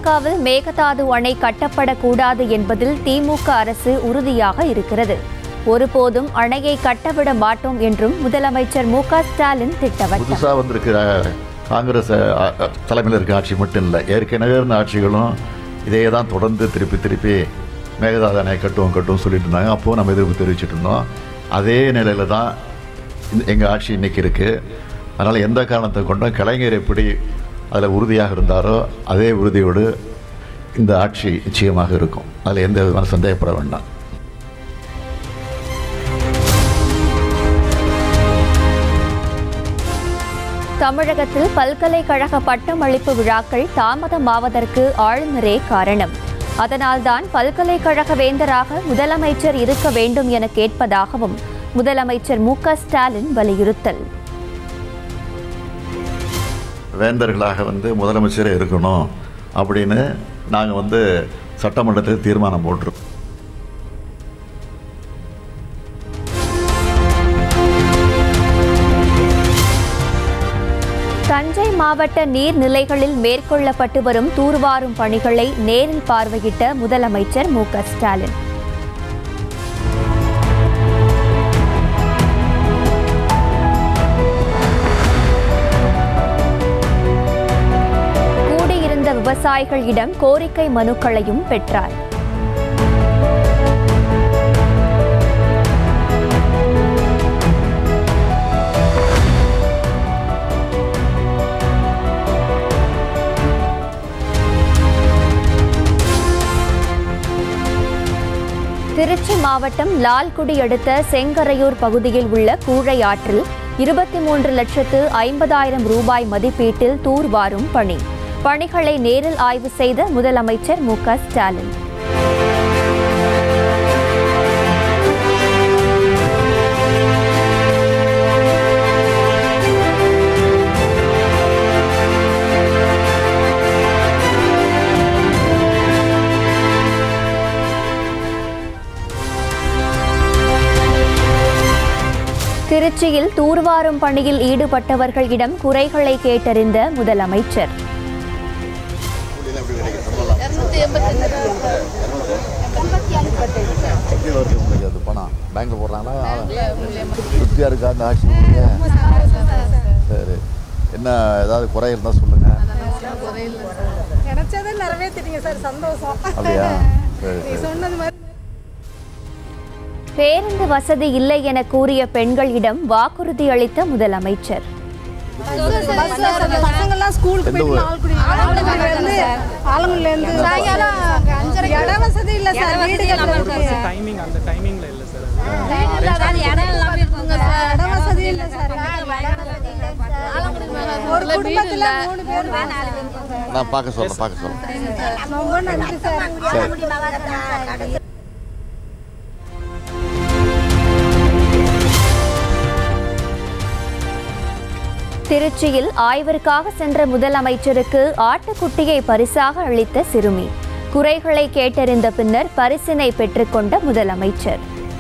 கர்நாடகாவில் மேகதாது அணை கட்டப்படக்கூடாது என்பதில் திமுக அரசு உறுதியாக இருக்கிறது ஒருபோதும் அணையை கட்டவிட மாட்டோம் என்றும் முதலமைச்சர் மு க ஸ்டாலின் திட்டவட்டம் புதுசாக வந்திருக்கிற காங்கிரஸ் அ, அ, தலைமையில் இருக்க ஆட்சி மட்டும் இல்லை ஏற்கனவே இருந்த ஆட்சிகளும் இதே தான் தொடர்ந்து திருப்பி திருப்பி மேகதாது அணை கட்டுவோம் கட்டுவோம் சொல்லிட்டு இருந்தாங்க அப்போது நம்ம எதிர்ப்பு தெரிவிச்சிட்டு இருந்தோம் அதே நிலையில் தான் எங்கள் ஆட்சி இன்னைக்கு இருக்குது அதனால் எந்த காரணத்தை கொண்டும் கலைஞர் எப்படி அதில் உறுதியாக இருந்தாரோ அதே உறுதியோடு இந்த ஆட்சி நிச்சயமாக இருக்கும் அதில் எந்த விதமான சந்தேகப்பட வேண்டாம் தமிழகத்தில் பல்கலைக்கழக பட்டமளிப்பு விழாக்கள் தாமதமாவதற்கு ஆளுநரே காரணம் அதனால்தான் பல்கலைக்கழக வேந்தராக முதலமைச்சர் இருக்க வேண்டும் என கேட்பதாகவும் முதலமைச்சர் மு க ஸ்டாலின் வலியுறுத்தல் வேந்தர்களாக வந்து முதலமைச்சரே இருக்கணும் அப்படின்னு நாங்கள் வந்து சட்டமன்றத்தில் தீர்மானம் போட்டிருக்கோம் தஞ்சை மாவட்ட நீர்நிலைகளில் மேற்கொள்ளப்பட்டு வரும் தூர்வாரும் பணிகளை நேரில் பார்வையிட்ட முதலமைச்சர் மு க ஸ்டாலின் கூடியிருந்த விவசாயிகளிடம் கோரிக்கை மனுக்களையும் பெற்றார் திருச்சி மாவட்டம் லால்குடி அடுத்த செங்கரையூர் பகுதியில் உள்ள கூழை ஆற்றில் இருபத்தி மூன்று லட்சத்து ஐம்பதாயிரம் ரூபாய் மதிப்பீட்டில் தூர்வாரும் பணி பணிகளை நேரில் ஆய்வு செய்த முதலமைச்சர் மு க ஸ்டாலின் திருச்சியில் தூர்வாரும் பணியில் ஈடுபட்டவர்களிடம் குறைகளை கேட்டறிந்த முதலமைச்சர் எப்படி வருது உங்களுக்கு அது பணம் பேங்க்கில் போடுறாங்களா திருப்தியாக இருக்கா அந்த ஆட்சி உங்களுக்கு சரி என்ன ஏதாவது குறை இருந்தால் சொல்லுங்கள் நினைச்சதை நிறைவேற்றிட்டீங்க சார் சந்தோஷம் அப்படியா சரி நீ சரி சொன்னது மாதிரி பேருந்து வசதி இல்லை என கூறிய பெண்களிடம் வாக்குறுதி அளித்த முதலமைச்சர் பசங்கெல்லாம் ஸ்கூலுக்கு எந்த போயிட்டு ஊர்? ஆலங்குடி ஆலங்குடியில இருந்து ஆலங்குடியில இருந்து சாயங்காலம் இட வசதி இல்ல சார் வீடு கட்டுறதுக்கு டைமிங் அந்த டைமிங்ல இல்லை சார் இட வசதி இல்ல சார் ஒரு குடும்பத்துல மூணு பேர் நான் பார்க்க சொல்கிறேன் பார்க்க சொல்கிறேன் ரொம்ப நன்றி சார் சரி திருச்சியில் ஆய்விற்காக சென்ற முதலமைச்சருக்கு ஆட்டுக்குட்டியை பரிசாக அளித்த சிறுமி குறைகளை கேட்டறிந்த பின்னர் பரிசினை பெற்றுக்கொண்ட முதலமைச்சர்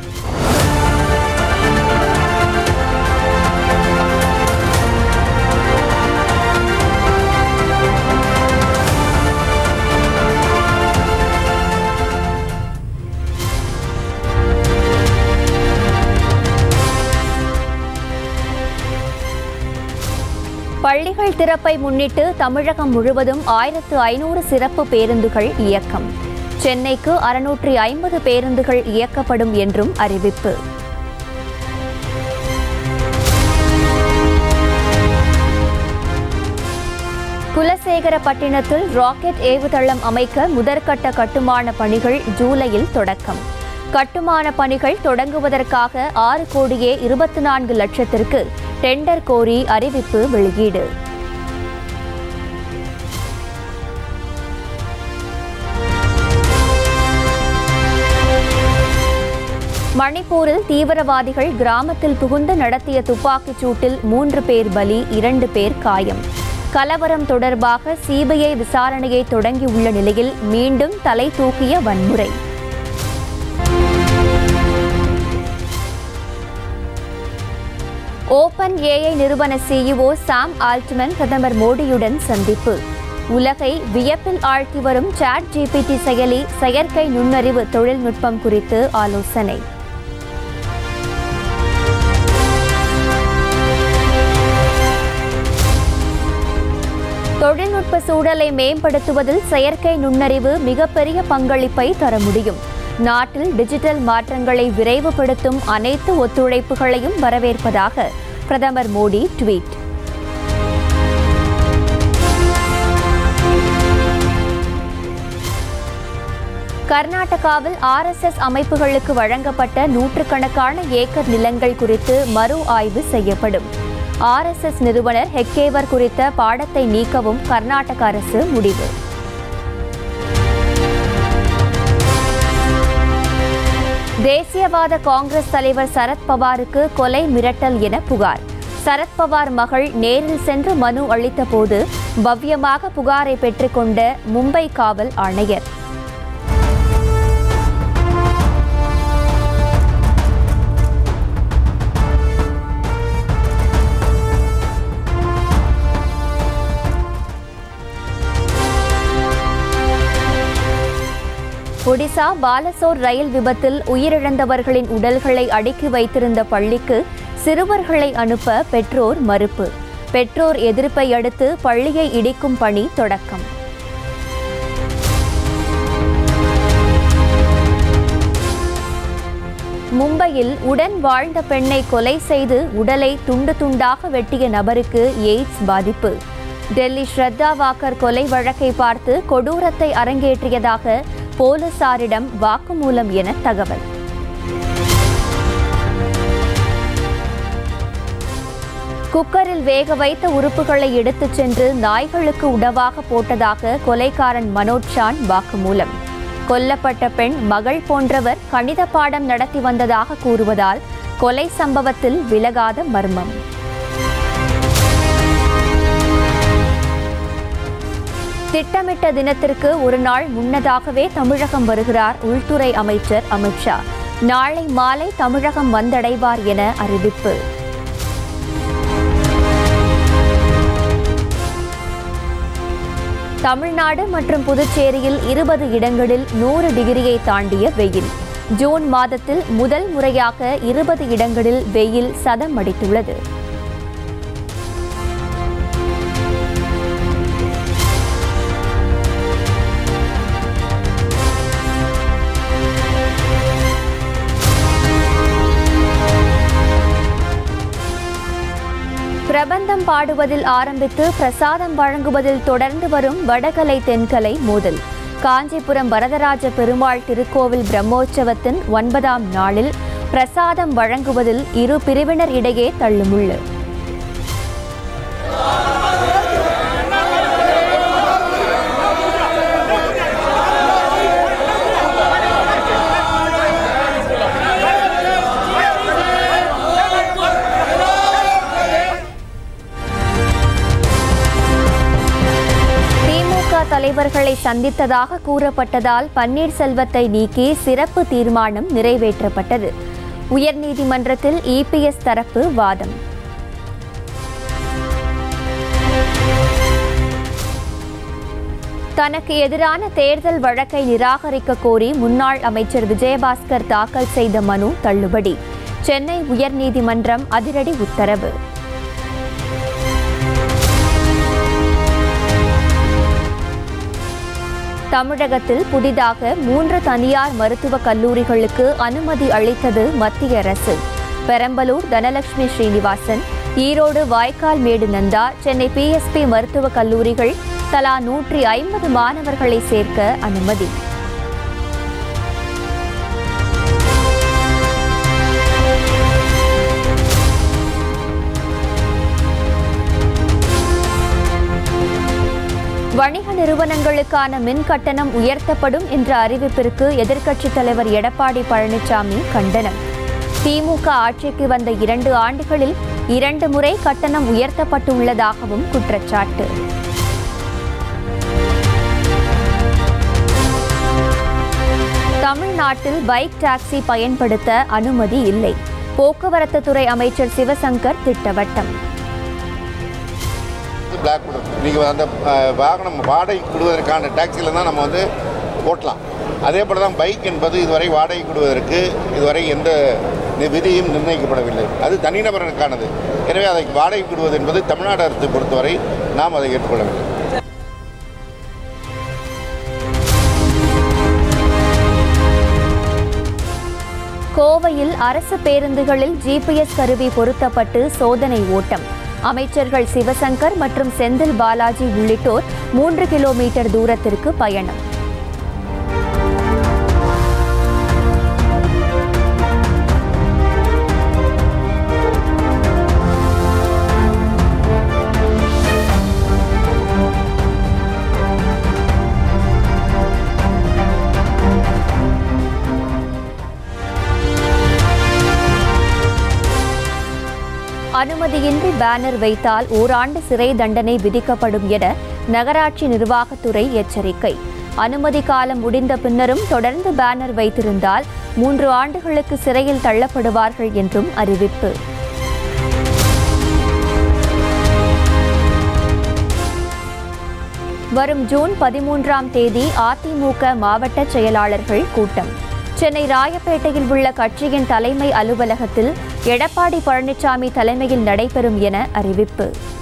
பள்ளிகள் திறப்பை முன்னிட்டு தமிழகம் முழுவதும் ஆயிரத்து ஐநூறு சிறப்பு பேருந்துகள் இயக்கம் சென்னைக்கு அறுநூற்றி ஐம்பது பேருந்துகள் இயக்கப்படும் என்றும் அறிவிப்பு குலசேகரப்பட்டினத்தில் ராக்கெட் ஏவுதளம் அமைக்க முதற்கட்ட கட்டுமான பணிகள் ஜூலையில் தொடக்கம் கட்டுமான பணிகள் தொடங்குவதற்காக ஆறு கோடியே இருபத்தி நான்கு லட்சத்திற்கு டெண்டர் கோரி அறிவிப்பு வெளியீடு மணிப்பூரில் தீவிரவாதிகள் கிராமத்தில் புகுந்து நடத்திய துப்பாக்கிச் சூட்டில் மூன்று பேர் பலி இரண்டு பேர் காயம் கலவரம் தொடர்பாக சிபிஐ விசாரணையை தொடங்கியுள்ள நிலையில் மீண்டும் தலை தூக்கிய வன்முறை ஓபன் ஏஐ நிறுவன சிஇஓ சாம் ஆல்ட்மன் பிரதமர் மோடியுடன் சந்திப்பு உலகை வியப்பில் ஆழ்த்தி வரும் சாட் ஜிபிடி செயலி செயற்கை நுண்ணறிவு தொழில்நுட்பம் குறித்து ஆலோசனை தொழில்நுட்ப சூழலை மேம்படுத்துவதில் செயற்கை நுண்ணறிவு மிகப்பெரிய பங்களிப்பை தர முடியும் நாட்டில் டிஜிட்டல் மாற்றங்களை விரைவுபடுத்தும் அனைத்து ஒத்துழைப்புகளையும் வரவேற்பதாக பிரதமர் மோடி ட்வீட் கர்நாடகாவில் ஆர்எஸ்எஸ் அமைப்புகளுக்கு வழங்கப்பட்ட நூற்றுக்கணக்கான ஏக்கர் நிலங்கள் குறித்து மறு ஆய்வு செய்யப்படும் ஆர்எஸ்எஸ் நிறுவனர் ஹெக்கேவர் குறித்த பாடத்தை நீக்கவும் கர்நாடக அரசு முடிவு தேசியவாத காங்கிரஸ் தலைவர் சரத்பவாருக்கு கொலை மிரட்டல் என புகார் சரத்பவார் மகள் நேரில் சென்று மனு அளித்தபோது பவ்யமாக புகாரை பெற்றுக்கொண்ட மும்பை காவல் ஆணையர் ஒடிசா பாலசோர் ரயில் விபத்தில் உயிரிழந்தவர்களின் உடல்களை அடுக்கி வைத்திருந்த பள்ளிக்கு சிறுவர்களை அனுப்ப பெற்றோர் மறுப்பு பெற்றோர் எதிர்ப்பை அடுத்து பள்ளியை இடிக்கும் பணி தொடக்கம் மும்பையில் உடன் வாழ்ந்த பெண்ணை கொலை செய்து உடலை துண்டு துண்டாக வெட்டிய நபருக்கு எய்ட்ஸ் பாதிப்பு டெல்லி ஸ்ரத்தா வாக்கர் கொலை வழக்கை பார்த்து கொடூரத்தை அரங்கேற்றியதாக போலீசாரிடம் வாக்குமூலம் என தகவல் குக்கரில் வேக வைத்த உறுப்புகளை எடுத்துச் சென்று நாய்களுக்கு உணவாக போட்டதாக கொலைக்காரன் மனோஜ் ஷான் வாக்குமூலம் கொல்லப்பட்ட பெண் மகள் போன்றவர் கணித பாடம் நடத்தி வந்ததாக கூறுவதால் கொலை சம்பவத்தில் விலகாத மர்மம் திட்டமிட்ட தினத்திற்கு ஒரு நாள் முன்னதாகவே தமிழகம் வருகிறார் உள்துறை அமைச்சர் அமித்ஷா நாளை மாலை தமிழகம் வந்தடைவார் என அறிவிப்பு தமிழ்நாடு மற்றும் புதுச்சேரியில் இருபது இடங்களில் நூறு டிகிரியை தாண்டிய வெயில் ஜூன் மாதத்தில் முதல் முறையாக இருபது இடங்களில் வெயில் சதம் அடித்துள்ளது பிரபந்தம் பாடுவதில் ஆரம்பித்து பிரசாதம் வழங்குவதில் தொடர்ந்து வரும் வடகலை தென்கலை மோதல் காஞ்சிபுரம் வரதராஜ பெருமாள் திருக்கோவில் பிரம்மோற்சவத்தின் ஒன்பதாம் நாளில் பிரசாதம் வழங்குவதில் இரு பிரிவினர் இடையே தள்ளுமுள்ளு திமுக தலைவர்களை சந்தித்ததாக கூறப்பட்டதால் பன்னீர்செல்வத்தை நீக்கி சிறப்பு தீர்மானம் நிறைவேற்றப்பட்டது உயர்நீதிமன்றத்தில் இபிஎஸ் தரப்பு வாதம் தனக்கு எதிரான தேர்தல் வழக்கை நிராகரிக்க கோரி முன்னாள் அமைச்சர் விஜயபாஸ்கர் தாக்கல் செய்த மனு தள்ளுபடி சென்னை உயர்நீதிமன்றம் அதிரடி உத்தரவு தமிழகத்தில் புதிதாக மூன்று தனியார் மருத்துவக் கல்லூரிகளுக்கு அனுமதி அளித்தது மத்திய அரசு பெரம்பலூர் தனலட்சுமி ஸ்ரீனிவாசன் ஈரோடு வாய்க்கால் மேடு நந்தா சென்னை பிஎஸ்பி மருத்துவக் கல்லூரிகள் தலா நூற்றி ஐம்பது மாணவர்களை சேர்க்க அனுமதி வணிக நிறுவனங்களுக்கான மின் கட்டணம் உயர்த்தப்படும் என்ற அறிவிப்பிற்கு எதிர்க்கட்சித் தலைவர் எடப்பாடி பழனிசாமி கண்டனம் திமுக ஆட்சிக்கு வந்த இரண்டு ஆண்டுகளில் இரண்டு முறை கட்டணம் உயர்த்தப்பட்டுள்ளதாகவும் குற்றச்சாட்டு தமிழ்நாட்டில் பைக் டாக்ஸி பயன்படுத்த அனுமதி இல்லை போக்குவரத்து துறை அமைச்சர் சிவசங்கர் திட்டவட்டம் பிளாக் நீங்கள் அந்த அஹ், வாகனம் வாடகைக்கு விடுவதற்கான டாக்ஸியில் தான் நம்ம வந்து ஓட்டலாம் அதே போல் தான் பைக் என்பது இதுவரை வாடகைக்கு விடுவதற்கு இதுவரை எந்த நி- விதியும் நிர்ணயிக்கப்படவில்லை அது தனிநபருக்கானது எனவே அதை வாடகைக்கு விடுவது என்பது தமிழ்நாடு அரசை பொறுத்தவரை நாம் அதை ஏற்றுக்கொள்ளவில்லை கோவையில் அரசு பேருந்துகளில் ஜிபிஎஸ் கருவி பொருத்தப்பட்டு சோதனை ஓட்டம் அமைச்சர்கள் சிவசங்கர் மற்றும் செந்தில் பாலாஜி உள்ளிட்டோர் மூன்று கிலோமீட்டர் தூரத்திற்கு பயணம் அனுமதியின்றி பேனர் வைத்தால் ஓராண்டு சிறை தண்டனை விதிக்கப்படும் என நகராட்சி நிர்வாகத்துறை எச்சரிக்கை அனுமதி காலம் முடிந்த பின்னரும் தொடர்ந்து பேனர் வைத்திருந்தால் மூன்று ஆண்டுகளுக்கு சிறையில் தள்ளப்படுவார்கள் என்றும் அறிவிப்பு வரும் ஜூன் பதிமூன்றாம் தேதி அதிமுக மாவட்ட செயலாளர்கள் கூட்டம் சென்னை ராயப்பேட்டையில் உள்ள கட்சியின் தலைமை அலுவலகத்தில் எடப்பாடி பழனிசாமி தலைமையில் நடைபெறும் என அறிவிப்பு